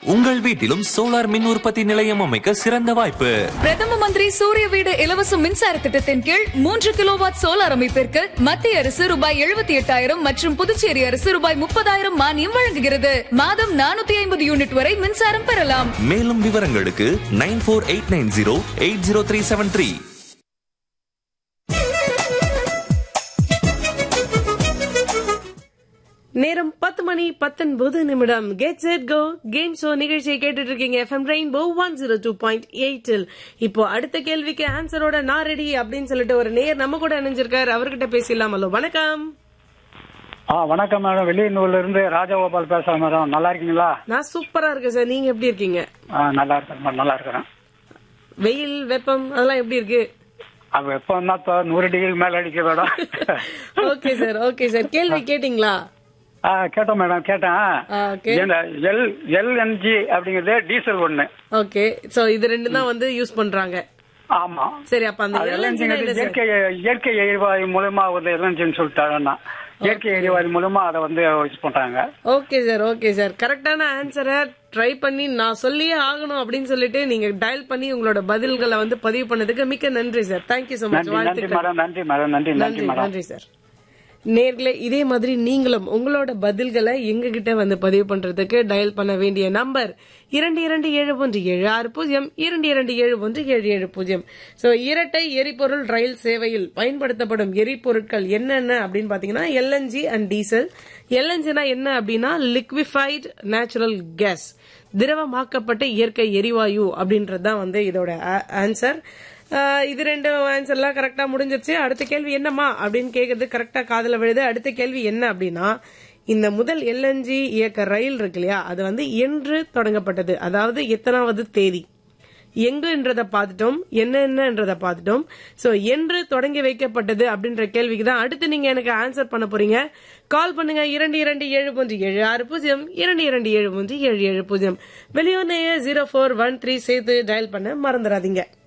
உங்கள் வீட்டிலும் சோலார் மின் உற்பத்தி நிலையம் அமைக்க சிறந்த வாய்ப்பு பிரதம மந்திரி சூரிய வீடு இலவச மின்சார திட்டத்தின் கீழ் மூன்று கிலோவாட் சோலார் அமைப்பிற்கு மத்திய அரசு ரூபாய் எழுபத்தி எட்டாயிரம் மற்றும் புதுச்சேரி அரசு ரூபாய் முப்பதாயிரம் மானியம் வழங்குகிறது மாதம் நானூத்தி ஐம்பது யூனிட் வரை மின்சாரம் பெறலாம் மேலும் விவரங்களுக்கு nine four eight nine zero eight zero three seven three நேரம் பத்து மணி பத்தொன்பது நிமிடம் get set go game show நிகழ்ச்சியை கேட்டுட்டு இருக்கீங்க FM Rainbow one zero two point எயிட்டில் இப்போ அடுத்த கேள்விக்கு ஆன்சரோட நான் ரெடி அப்படின்னு சொல்லிட்டு ஒரு நேர் நம்ம கூட இணைஞ்சிருக்காரு அவர்கிட்ட பேசிடலாம் ஹலோ வணக்கம் ஆ வணக்கம் மேடம் வெளியூர்ல இருந்து ராஜகோபால் பேசுறேன் மேடம் நல்லா இருக்கீங்களா நான் சூப்பரா இருக்கேன் சார் நீங்க எப்படி இருக்கீங்க ஆ, நல்லா இருக்கேன் மேடம் நல்லா இருக்கிறேன் வெயில் வெப்பம் அதெல்லாம் எப்படி இருக்கு அது எப்போ இப்போ நூறு டிகிரி மேல அடிக்க madam okay sir okay sir கேள்வி கேட்டிங்களா ஆ, கேட்டோம் மேடம் கேட்டேன் ஆ, okay. இந்த எல் எல்என்ஜி அப்படிங்கிறது டீசல் ஒண்ணு ஓகே சோ இது ரெண்டு தான் வந்து யூஸ் பண்றாங்க ஆமா சரி அப்ப அந்த அது LNG னா என்ன எல்என்ஜி சார் இயற்கை இயற்கை எரிவாயு மூலமா வந்து எல்என்ஜின்னு சொல்லிட்டாங்கன்னா இயற்கை எரிவாயு மூலமா அதை வந்து யூஸ் பண்றாங்க ஓகே சார் ஓகே சார் கரெக்டான ஆன்சரை ட்ரை பண்ணி நான் சொல்லியே ஆகணும் அப்படின்னு சொல்லிட்டு நீங்க டயல் பண்ணி உங்களோட பதில்களை வந்து பதிவு பண்ணதுக்கு மிக்க நன்றி சார் தேங்க்யூ so மச் நன்றி நன்றி வாழ்த்துக்கள் மேடம் நன்றி மேடம் நன்றி நன்றி நன்றி மேடம் நன்றி சார் நேர்களே இதே மாதிரி நீங்களும் உங்களோட பதில்களை எங்க கிட்ட வந்து பதிவு பண்றதுக்கு டயல் பண்ண வேண்டிய நம்பர் இரண்டு இரண்டு ஏழு ஒன்று ஏழு ஆறு பூஜ்ஜியம் இரண்டு இரண்டு ஏழு ஒன்று ஏழு ஏழு பூஜ்ஜியம் சோ இரட்டை எரிபொருள் ரயில் சேவையில் பயன்படுத்தப்படும் எரிபொருட்கள் என்னென்ன அப்படின்னு பாத்தீங்கன்னா எல்என்ஜி அண்ட் டீசல் எல்என்ஜினா என்ன அப்படின்னா லிக்விஃபைட் நேச்சுரல் கேஸ் திரவமாக்கப்பட்ட இயற்கை எரிவாயு அப்படின்றது தான் வந்து இதோட ஆன்சர் ஆஹ் இது ரெண்டு ஆன்சர்லாம் கரெக்டா முடிஞ்சிருச்சு அடுத்த கேள்வி என்னம்மா அப்படின்னு கேக்குறது கரெக்டா காதுல விழுது அடுத்த கேள்வி என்ன அப்படின்னா இந்த முதல் எல்என்ஜி இயக்க ரயில் இருக்கு இல்லையா அது வந்து என்று தொடங்கப்பட்டது அதாவது எத்தனாவது தேதி எங்குன்றத பார்த்துட்டோம் என்னென்னன்றத பார்த்துட்டோம் சோ என்று தொடங்கி வைக்கப்பட்டது அப்படின்ற கேள்விக்கு தான் அடுத்து நீங்க எனக்கு ஆன்சர் பண்ண போறீங்க கால் பண்ணுங்க இரண்டு இரண்டு ஏழு ஒன்று ஏழு ஆறு பூஜ்ஜியம் இரண்டு இரண்டு ஏழு ஒன்று ஏழு ஏழு பூஜ்ஜியம் வெளியூர் ஜீரோ ஃபோர் ஒன் த்ரீ சேர்த்து டயல் பண்ண மறந்துடாதீங்க